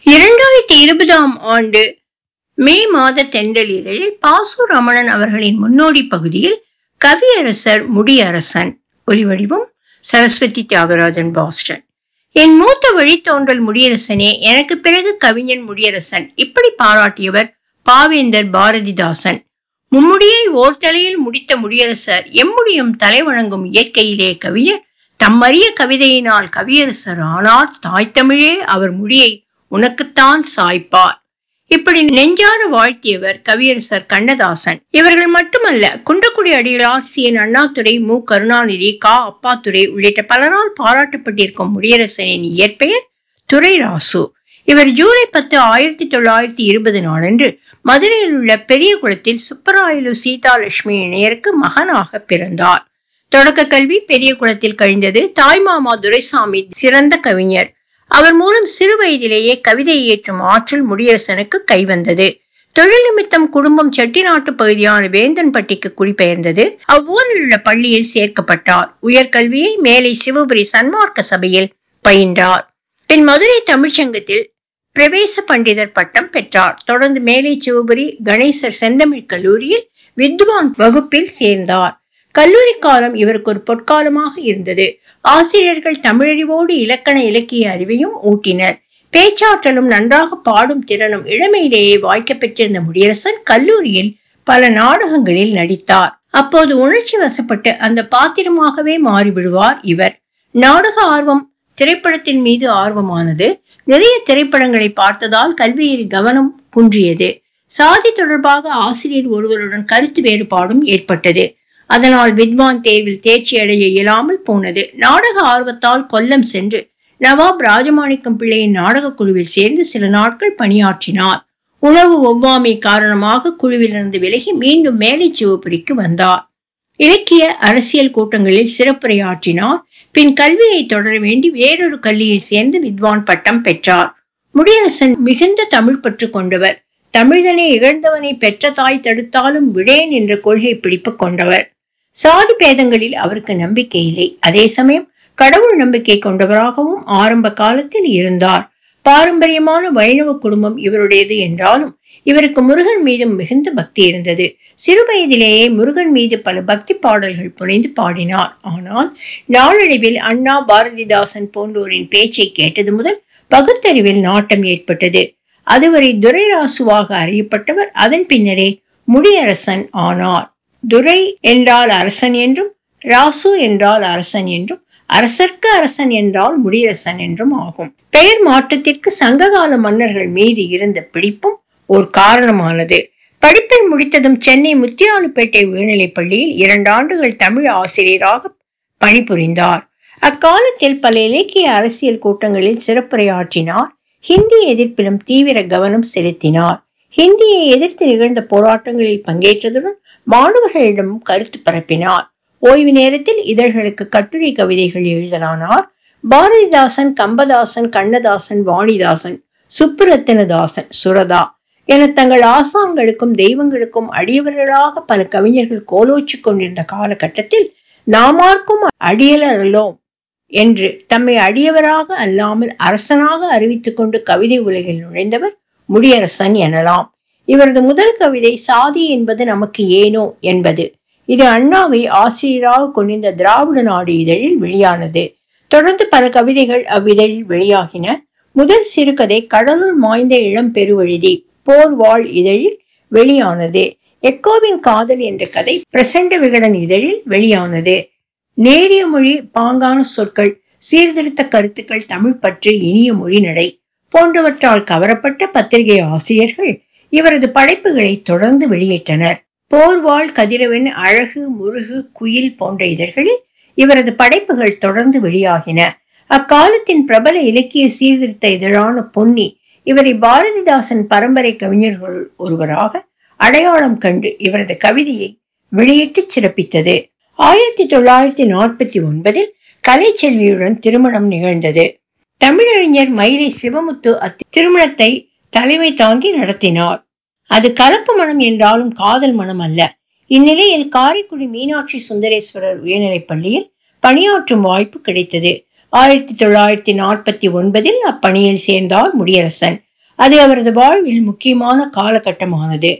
இரண்டாயிரத்தி இருபதாம் ஆண்டு மே மாத தென்றல் இதழில் பாசு ரமணன் அவர்களின் முன்னோடி பகுதியில் கவியரசர் முடியரசன் ஒலிவடிவம் சரஸ்வதி தியாகராஜன் பாஸ்டன் என் மூத்த வழித்தோன்றல் முடியரசனே எனக்கு பிறகு கவிஞன் முடியரசன் இப்படி பாராட்டியவர் பாவேந்தர் பாரதிதாசன் மும்முடியை ஓர் தலையில் முடித்த முடியரசர் எம்முடியும் தலை வணங்கும் இயற்கையிலே கவிஞர் தம்மறிய கவிதையினால் கவியரசர் ஆனார் தாய் தமிழே அவர் முடியை உனக்குத்தான் சாய்ப்பார் இப்படி நெஞ்சார வாழ்த்தியவர் கவியரசர் கண்ணதாசன் இவர்கள் மட்டுமல்ல குண்டக்குடி அடிகளார் சி என் அண்ணாதுரை மு கருணாநிதி கா அப்பாத்துரை உள்ளிட்ட பலரால் பாராட்டப்பட்டிருக்கும் முடியரசனின் இயற்பெயர் துரை ராசு இவர் ஜூலை பத்து ஆயிரத்தி தொள்ளாயிரத்தி இருபது நாளன்று மதுரையில் உள்ள பெரிய குளத்தில் சுப்பராயலு சீதாலட்சுமி இணையருக்கு மகனாக பிறந்தார் தொடக்க கல்வி பெரிய குளத்தில் கழிந்தது தாய்மாமா துரைசாமி சிறந்த கவிஞர் அவர் மூலம் சிறு வயதிலேயே கவிதை இயற்றும் ஆற்றல் முடியரசனுக்கு கைவந்தது தொழில் நிமித்தம் குடும்பம் செட்டிநாட்டு பகுதியான வேந்தன்பட்டிக்கு குடிபெயர்ந்தது அவ்வூரில் உள்ள பள்ளியில் சேர்க்கப்பட்டார் உயர்கல்வியை மேலை சிவபுரி சன்மார்க்க சபையில் பயின்றார் பின் மதுரை தமிழ்ச்சங்கத்தில் பிரவேச பண்டிதர் பட்டம் பெற்றார் தொடர்ந்து மேலை சிவபுரி கணேசர் செந்தமிழ் கல்லூரியில் வித்வான் வகுப்பில் சேர்ந்தார் கல்லூரி காலம் இவருக்கு ஒரு பொற்காலமாக இருந்தது ஆசிரியர்கள் தமிழறிவோடு இலக்கண இலக்கிய அறிவையும் ஊட்டினர் பேச்சாற்றலும் நன்றாக பாடும் திறனும் இளமையிலேயே வாய்க்க பெற்றிருந்த முடியரசன் கல்லூரியில் பல நாடகங்களில் நடித்தார் அப்போது உணர்ச்சி வசப்பட்டு அந்த பாத்திரமாகவே மாறிவிடுவார் இவர் நாடக ஆர்வம் திரைப்படத்தின் மீது ஆர்வமானது நிறைய திரைப்படங்களை பார்த்ததால் கல்வியில் கவனம் குன்றியது சாதி தொடர்பாக ஆசிரியர் ஒருவருடன் கருத்து வேறுபாடும் ஏற்பட்டது அதனால் வித்வான் தேர்வில் தேர்ச்சி அடைய இயலாமல் போனது நாடக ஆர்வத்தால் கொல்லம் சென்று நவாப் ராஜமாணிக்கம் பிள்ளையின் நாடக குழுவில் சேர்ந்து சில நாட்கள் பணியாற்றினார் உணவு ஒவ்வாமை காரணமாக குழுவிலிருந்து விலகி மீண்டும் மேலை சிவபுரிக்கு வந்தார் இலக்கிய அரசியல் கூட்டங்களில் சிறப்புரையாற்றினார் பின் கல்வியை தொடர வேண்டி வேறொரு கல்வியில் சேர்ந்து வித்வான் பட்டம் பெற்றார் முடியரசன் மிகுந்த தமிழ் பற்று கொண்டவர் தமிழனை இகழ்ந்தவனை பெற்ற தாய் தடுத்தாலும் விடேன் என்ற கொள்கை பிடிப்பு கொண்டவர் சாதி பேதங்களில் அவருக்கு நம்பிக்கை இல்லை அதே சமயம் கடவுள் நம்பிக்கை கொண்டவராகவும் ஆரம்ப காலத்தில் இருந்தார் பாரம்பரியமான வைணவ குடும்பம் இவருடையது என்றாலும் இவருக்கு முருகன் மீது மிகுந்த பக்தி இருந்தது சிறு வயதிலேயே முருகன் மீது பல பக்தி பாடல்கள் புனைந்து பாடினார் ஆனால் நாளடைவில் அண்ணா பாரதிதாசன் போன்றோரின் பேச்சை கேட்டது முதல் பகுத்தறிவில் நாட்டம் ஏற்பட்டது அதுவரை துரைராசுவாக அறியப்பட்டவர் அதன் பின்னரே முடியரசன் ஆனார் துரை என்றால் அரசன் என்றும் ராசு என்றால் அரசன் என்றும் அரசர்க்கு அரசன் என்றால் முடியரசன் என்றும் ஆகும் பெயர் மாற்றத்திற்கு சங்ககால மன்னர்கள் மீது இருந்த பிடிப்பும் ஒரு காரணமானது படிப்பை முடித்ததும் சென்னை முத்தியாலுப்பேட்டை உயர்நிலைப் பள்ளியில் இரண்டு ஆண்டுகள் தமிழ் ஆசிரியராக பணிபுரிந்தார் அக்காலத்தில் பல இலக்கிய அரசியல் கூட்டங்களில் சிறப்புரையாற்றினார் ஹிந்தி எதிர்ப்பிலும் தீவிர கவனம் செலுத்தினார் ஹிந்தியை எதிர்த்து நிகழ்ந்த போராட்டங்களில் பங்கேற்றதுடன் மாணவர்களிடம் கருத்து பரப்பினார் ஓய்வு நேரத்தில் இதழ்களுக்கு கட்டுரை கவிதைகள் எழுதலானார் பாரதிதாசன் கம்பதாசன் கண்ணதாசன் வாணிதாசன் சுப்புரத்தினதாசன் சுரதா என தங்கள் ஆசான்களுக்கும் தெய்வங்களுக்கும் அடியவர்களாக பல கவிஞர்கள் கோலோச்சு கொண்டிருந்த காலகட்டத்தில் நாமார்க்கும் அடியலரலோம் என்று தம்மை அடியவராக அல்லாமல் அரசனாக அறிவித்துக் கொண்டு கவிதை உலகில் நுழைந்தவர் முடியரசன் எனலாம் இவரது முதல் கவிதை சாதி என்பது நமக்கு ஏனோ என்பது இது அண்ணாவை ஆசிரியராக கொண்டிருந்த திராவிட நாடு இதழில் வெளியானது தொடர்ந்து பல கவிதைகள் அவ்விதழில் வெளியாகின முதல் சிறுகதை கடலுள் மாய்ந்த இளம் பெருவழுதி போர் வாழ் இதழில் வெளியானது எக்கோவின் காதல் என்ற கதை பிரசண்ட விகடன் இதழில் வெளியானது நேரிய மொழி பாங்கான சொற்கள் சீர்திருத்த கருத்துக்கள் தமிழ் பற்று இனிய மொழி நடை போன்றவற்றால் கவரப்பட்ட பத்திரிகை ஆசிரியர்கள் இவரது படைப்புகளை தொடர்ந்து வெளியிட்டனர் போர்வாள் கதிரவன் அழகு முருகு குயில் போன்ற இதழ்களில் இவரது படைப்புகள் தொடர்ந்து வெளியாகின அக்காலத்தின் பிரபல இலக்கிய சீர்திருத்த இதழான பொன்னி இவரை பாரதிதாசன் பரம்பரை கவிஞர்கள் ஒருவராக அடையாளம் கண்டு இவரது கவிதையை வெளியிட்டு சிறப்பித்தது ஆயிரத்தி தொள்ளாயிரத்தி நாற்பத்தி ஒன்பதில் கலைச்செல்வியுடன் திருமணம் நிகழ்ந்தது தமிழறிஞர் மயிலை சிவமுத்து அத்திருமணத்தை தலைமை தாங்கி நடத்தினார் அது கலப்பு மனம் என்றாலும் காதல் மனம் அல்ல இந்நிலையில் காரைக்குடி மீனாட்சி சுந்தரேஸ்வரர் உயர்நிலைப் பள்ளியில் பணியாற்றும் வாய்ப்பு கிடைத்தது ஆயிரத்தி தொள்ளாயிரத்தி நாற்பத்தி ஒன்பதில் அப்பணியில் சேர்ந்தார் முடியரசன் அது அவரது வாழ்வில் முக்கியமான காலகட்டமானது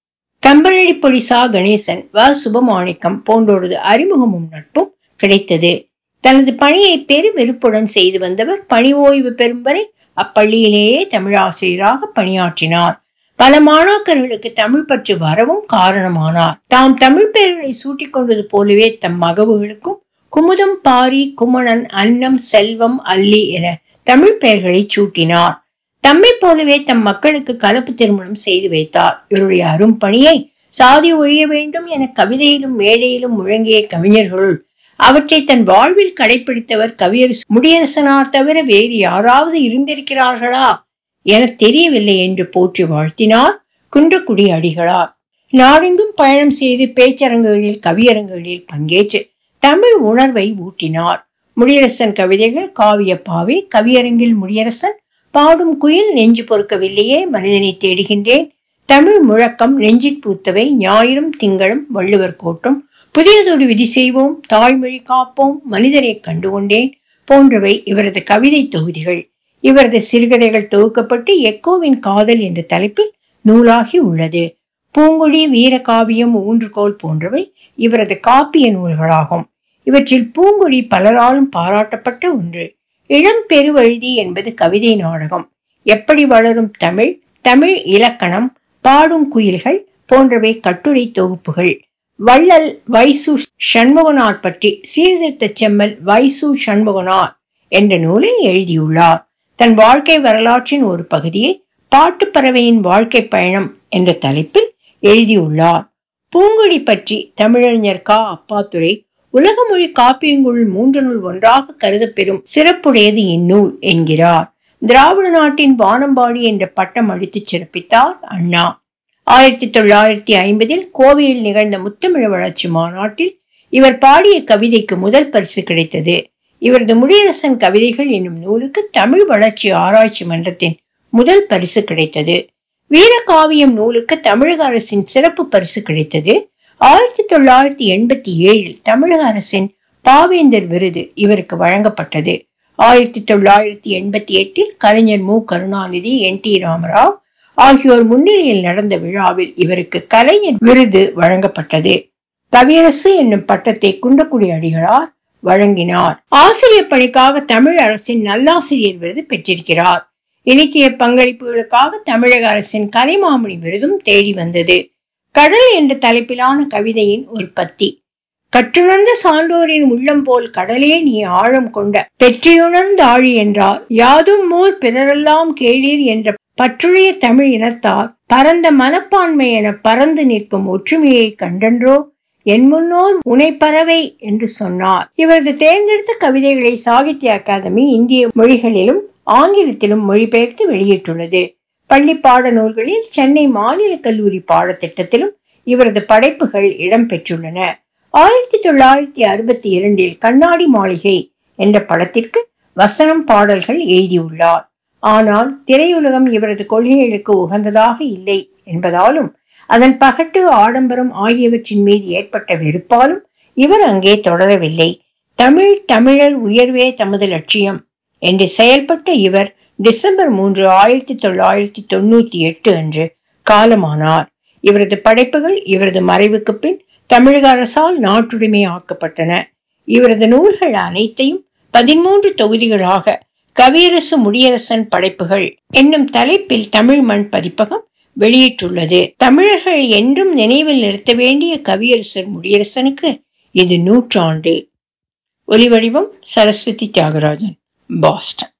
கம்பனடி பொலிசா கணேசன் வ சுபமாணிக்கம் போன்றோரது அறிமுகமும் நட்பும் கிடைத்தது தனது பணியை பெரு வெறுப்புடன் செய்து வந்தவர் பணி ஓய்வு பெறும் வரை அப்பள்ளியிலேயே தமிழாசிரியராக பணியாற்றினார் பல மாணாக்கர்களுக்கு தமிழ் பற்று வரவும் காரணமானார் தாம் தமிழ் பெயர்களை சூட்டிக் கொண்டது போலவே தம் மகவுகளுக்கும் குமுதம் பாரி குமணன் அன்னம் செல்வம் அல்லி என தமிழ் பெயர்களை சூட்டினார் தம்மை போலவே தம் மக்களுக்கு கலப்பு திருமணம் செய்து வைத்தார் இவருடைய அரும் பணியை சாதி ஒழிய வேண்டும் என கவிதையிலும் மேடையிலும் முழங்கிய கவிஞர்களுள் அவற்றை தன் வாழ்வில் கடைபிடித்தவர் கவியரசு முடியரசனார் தவிர வேறு யாராவது இருந்திருக்கிறார்களா என தெரியவில்லை என்று போற்றி வாழ்த்தினார் குன்றக்குடி அடிகளார் நாடெங்கும் பயணம் செய்து பேச்சரங்குகளில் கவியரங்குகளில் பங்கேற்று தமிழ் உணர்வை ஊட்டினார் முடியரசன் கவிதைகள் காவியப்பாவை கவியரங்கில் முடியரசன் பாடும் குயில் நெஞ்சு பொறுக்கவில்லையே மனிதனை தேடுகின்றேன் தமிழ் முழக்கம் நெஞ்சிற் பூத்தவை ஞாயிறும் திங்களும் வள்ளுவர் கோட்டம் புதியதொரு விதி செய்வோம் தாய்மொழி காப்போம் மனிதரை கண்டுகொண்டேன் போன்றவை இவரது கவிதை தொகுதிகள் இவரது சிறுகதைகள் தொகுக்கப்பட்டு எக்கோவின் காதல் என்ற தலைப்பில் நூலாகி உள்ளது பூங்குழி வீரகாவியம் ஊன்றுகோல் போன்றவை இவரது காப்பிய நூல்களாகும் இவற்றில் பூங்குழி பலராலும் பாராட்டப்பட்ட ஒன்று இளம் பெருவழுதி என்பது கவிதை நாடகம் எப்படி வளரும் தமிழ் தமிழ் இலக்கணம் பாடும் குயில்கள் போன்றவை கட்டுரை தொகுப்புகள் வள்ளல் வைசு சண்முகனார் பற்றி சீர்திருத்த செம்மல் வைசு சண்முகனார் என்ற நூலை எழுதியுள்ளார் தன் வாழ்க்கை வரலாற்றின் ஒரு பகுதியை பாட்டுப்பறவையின் வாழ்க்கை பயணம் என்ற தலைப்பில் எழுதியுள்ளார் பூங்குழி பற்றி தமிழறிஞர் கா அப்பாத்துரை உலக மொழி காப்பியங்களுள் மூன்று நூல் ஒன்றாக கருதப்பெறும் சிறப்புடையது இந்நூல் என்கிறார் திராவிட நாட்டின் வானம்பாடி என்ற பட்டம் அளித்துச் சிறப்பித்தார் அண்ணா ஆயிரத்தி தொள்ளாயிரத்தி ஐம்பதில் கோவையில் நிகழ்ந்த முத்தமிழ் வளர்ச்சி மாநாட்டில் இவர் பாடிய கவிதைக்கு முதல் பரிசு கிடைத்தது இவரது முடியரசன் கவிதைகள் என்னும் நூலுக்கு தமிழ் வளர்ச்சி ஆராய்ச்சி மன்றத்தின் முதல் பரிசு கிடைத்தது வீரகாவியம் நூலுக்கு தமிழக அரசின் சிறப்பு பரிசு கிடைத்தது ஆயிரத்தி தொள்ளாயிரத்தி எண்பத்தி ஏழில் தமிழக அரசின் பாவேந்தர் விருது இவருக்கு வழங்கப்பட்டது ஆயிரத்தி தொள்ளாயிரத்தி எண்பத்தி எட்டில் கலைஞர் மு கருணாநிதி என் டி ராமராவ் ஆகியோர் முன்னிலையில் நடந்த விழாவில் இவருக்கு கலைஞர் விருது வழங்கப்பட்டது கவியரசு என்னும் பட்டத்தை குண்டக்குடி அடிகளார் வழங்கினார் ஆசிரியர் பணிக்காக தமிழ் அரசின் நல்லாசிரியர் விருது பெற்றிருக்கிறார் இலக்கிய பங்களிப்புகளுக்காக தமிழக அரசின் கலைமாமணி விருதும் தேடி வந்தது கடல் என்ற தலைப்பிலான கவிதையின் ஒரு பத்தி கற்றுணர்ந்த சான்றோரின் உள்ளம் போல் கடலே நீ ஆழம் கொண்ட பெற்றியுணர்ந்த ஆழி என்றார் யாதும் மோர் பிறரெல்லாம் கேளீர் என்ற பற்றுடைய தமிழ் இனத்தார் பரந்த மனப்பான்மை என பறந்து நிற்கும் ஒற்றுமையை கண்டன்றோ என் முன்னோர் உனைப்பறவை என்று சொன்னார் இவரது தேர்ந்தெடுத்த கவிதைகளை சாகித்ய அகாதமி இந்திய மொழிகளிலும் ஆங்கிலத்திலும் மொழிபெயர்த்து வெளியிட்டுள்ளது பள்ளி பாட நூல்களில் சென்னை மாநில கல்லூரி பாடத்திட்டத்திலும் இவரது படைப்புகள் இடம்பெற்றுள்ளன ஆயிரத்தி தொள்ளாயிரத்தி அறுபத்தி இரண்டில் கண்ணாடி மாளிகை என்ற படத்திற்கு வசனம் பாடல்கள் எழுதியுள்ளார் ஆனால் திரையுலகம் இவரது கொள்கைகளுக்கு உகந்ததாக இல்லை என்பதாலும் அதன் பகட்டு ஆடம்பரம் ஆகியவற்றின் மீது ஏற்பட்ட வெறுப்பாலும் இவர் அங்கே தொடரவில்லை தமிழ் தமிழர் உயர்வே தமது லட்சியம் என்று செயல்பட்ட இவர் டிசம்பர் மூன்று ஆயிரத்தி தொள்ளாயிரத்தி தொண்ணூத்தி எட்டு அன்று காலமானார் இவரது படைப்புகள் இவரது மறைவுக்கு பின் தமிழக அரசால் நாட்டுடைமை ஆக்கப்பட்டன இவரது நூல்கள் அனைத்தையும் பதிமூன்று தொகுதிகளாக கவியரசு முடியரசன் படைப்புகள் என்னும் தலைப்பில் தமிழ் மண் பதிப்பகம் வெளியிட்டுள்ளது தமிழர்கள் என்றும் நினைவில் நிறுத்த வேண்டிய கவியரசர் முடியரசனுக்கு இது நூற்றாண்டு ஒலிவடிவம் சரஸ்வதி தியாகராஜன் பாஸ்டன்